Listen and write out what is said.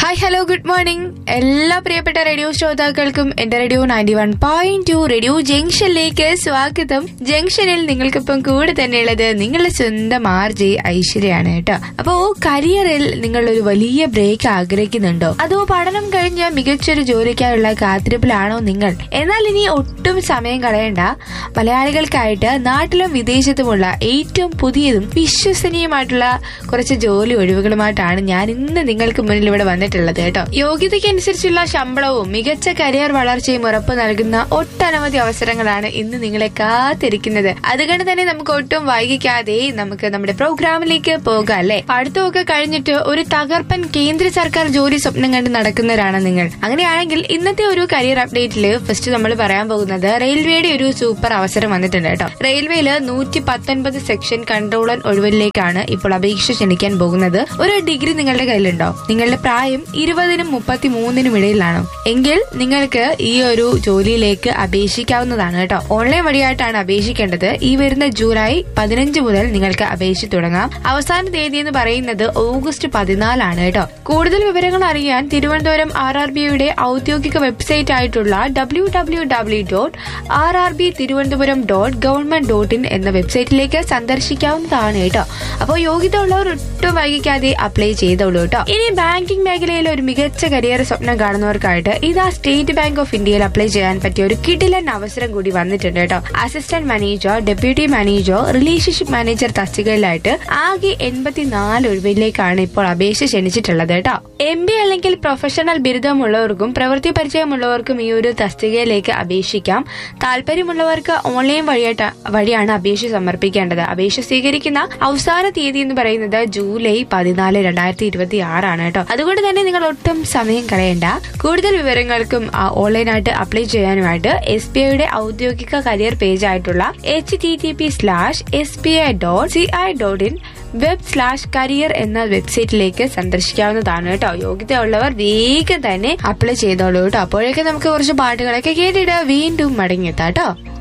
hi hello good morning എല്ലാ പ്രിയപ്പെട്ട radio ശ്രോതാക്കൾക്കും എന്റെ radio ninety one point two radio ജംഗ്ഷനിലേക്ക് സ്വാഗതം ജംഗ്ഷനിൽ നിങ്ങൾക്കിപ്പം കൂടെ തന്നെയുള്ളത് നിങ്ങളുടെ സ്വന്തം ആർ ജെ ഐശ്വര്യാണ് കേട്ടോ അപ്പോ കരിയറിൽ നിങ്ങൾ ഒരു വലിയ ബ്രേക്ക് ആഗ്രഹിക്കുന്നുണ്ടോ അതോ പഠനം കഴിഞ്ഞ് മികച്ചൊരു ജോലിക്കായുള്ള കാത്തിരിപ്പിലാണോ നിങ്ങൾ എന്നാൽ ഇനി ഒട്ടും സമയം കളയണ്ട മലയാളികൾക്കായിട്ട് നാട്ടിലും വിദേശത്തുമുള്ള ഏറ്റവും പുതിയതും വിശ്വസനീയമായിട്ടുള്ള കുറച്ച് ജോലി ഒഴിവുകളുമായിട്ടാണ് ഞാൻ ഇന്ന് നിങ്ങൾക്ക് മുന്നിൽ ഇവിടെ വന്നിട്ടുള്ളത് കേട്ടോ യോഗ്യതയ്ക്കനുസരിച്ചുള്ള ശമ്പളവും മികച്ച കരിയർ വളർച്ചയും ഉറപ്പു നൽകുന്ന ഒട്ടനവധി അവസരങ്ങളാണ് ഇന്ന് നിങ്ങളെ കാത്തിരിക്കുന്നത് അതുകൊണ്ട് തന്നെ നമുക്ക് ഒട്ടും വൈകിക്കാതെ നമുക്ക് നമ്മുടെ പ്രോഗ്രാമിലേക്ക് പോകാം അല്ലെ പഠിത്തമൊക്കെ കഴിഞ്ഞിട്ട് ഒരു തകർപ്പൻ കേന്ദ്ര സർക്കാർ ജോലി സ്വപ്നം കണ്ട് നടക്കുന്നവരാണ് നിങ്ങൾ അങ്ങനെയാണെങ്കിൽ ഇന്നത്തെ ഒരു കരിയർ അപ്ഡേറ്റില് ഫസ്റ്റ് നമ്മൾ പറയാൻ പോകുന്നത് റെയിൽവേയുടെ ഒരു സൂപ്പർ അവസരം വന്നിട്ടുണ്ട് കേട്ടോ റെയിൽവേയില് നൂറ്റി പത്തൊൻപത് സെക്ഷൻ കൺട്രോളർ ഒഴിവിലേക്കാണ് ഇപ്പോൾ അപേക്ഷ ക്ഷണിക്കാൻ പോകുന്നത് ഒരു ഡിഗ്രി നിങ്ങളുടെ കയ്യിലുണ്ടോ നിങ്ങളുടെ പ്രായം ഇരുപതിനും മുപ്പത്തി മൂന്നിനും ഇടയിലാണോ എങ്കിൽ നിങ്ങൾക്ക് ഈ ഒരു ജോലിയിലേക്ക് അപേക്ഷിക്കാവുന്നതാണ് കേട്ടോ ഓൺലൈൻ വഴിയായിട്ടാണ് അപേക്ഷിക്കേണ്ടത് ഈ വരുന്ന ജൂലൈ പതിനഞ്ച് മുതൽ നിങ്ങൾക്ക് അപേക്ഷിച്ച് തുടങ്ങാം അവസാന തീയതി എന്ന് പറയുന്നത് ഓഗസ്റ്റ് പതിനാലാണ് കേട്ടോ കൂടുതൽ വിവരങ്ങൾ അറിയാൻ തിരുവനന്തപുരം ആർ ആർ ബിയുടെ ഔദ്യോഗിക വെബ്സൈറ്റ് ആയിട്ടുള്ള W W W dot R R B Thiruvananthapuram dot government dot in എന്ന വെബ്സൈറ്റിലേക്ക് സന്ദർശിക്കാവുന്നതാണ് കേട്ടോ അപ്പോൾ യോഗ്യത ഉള്ളവർ ഒട്ടും വൈകിക്കാതെ അപ്ലൈ ചെയ്തോളൂ കേട്ടോ ഇനി ബാങ്കിംഗ് മേഖലയിൽ ഒരു മികച്ച കരിയർ സ്വപ്നം കാണുന്നവർക്കായിട്ട് ഇതാ സ്റ്റേറ്റ് ബാങ്ക് ഓഫ് ഇന്ത്യയിൽ അപ്ലൈ ചെയ്യാൻ പറ്റിയ ഒരു കിടിലൻ അവസരം കൂടി വന്നിട്ടുണ്ട് കേട്ടോ assistant manager deputy manager relationship manager തസ്തികയിലായിട്ട് ആകെ എൺപത്തിനാല് ഒഴിവിലേക്കാണ് ഇപ്പോൾ അപേക്ഷ ക്ഷണിച്ചിട്ടുള്ളത് കേട്ടോ എം ബി അല്ലെങ്കിൽ പ്രൊഫഷണൽ ബിരുദമുള്ളവർക്കും പ്രവൃത്തി പരിചയമുള്ളവർക്കും ഈ ഒരു തസ്തികയിലേക്ക് അപേക്ഷിക്കാം താല്പര്യമുള്ളവർക്ക് ഓൺലൈൻ വഴിയായിട്ട് വഴിയാണ് അപേക്ഷ സമർപ്പിക്കേണ്ടത് അപേക്ഷ സ്വീകരിക്കുന്ന അവസാന തീയതി എന്ന് പറയുന്നത് ജൂലൈ പതിനാല് രണ്ടായിരത്തി ഇരുപത്തി ആറാണ് കേട്ടോ അതുകൊണ്ട് തന്നെ നിങ്ങൾ ഒട്ടും സമയം കളയണ്ട കൂടുതൽ വിവരങ്ങൾക്കും ആ, ഓൺലൈനായിട്ട് അപ്ലൈ ചെയ്യാനുമായിട്ട് എസ് ബി ഐയുടെ ഔദ്യോഗിക കരിയർ പേജ് ആയിട്ടുള്ള H T T P slash S B I dot C I dot in web slash career എന്ന വെബ്സൈറ്റിലേക്ക് സന്ദർശിക്കാവുന്നതാണ് കേട്ടോ യോഗ്യതയുള്ളവർ വേഗം തന്നെ അപ്ലൈ ചെയ്തോളൂ കേട്ടോ അപ്പോഴേക്കും നമുക്ക് കുറച്ച് പാട്ടുകളൊക്കെ കേട്ടിട്ട് വീണ്ടും മടങ്ങിയെത്താം കേട്ടോ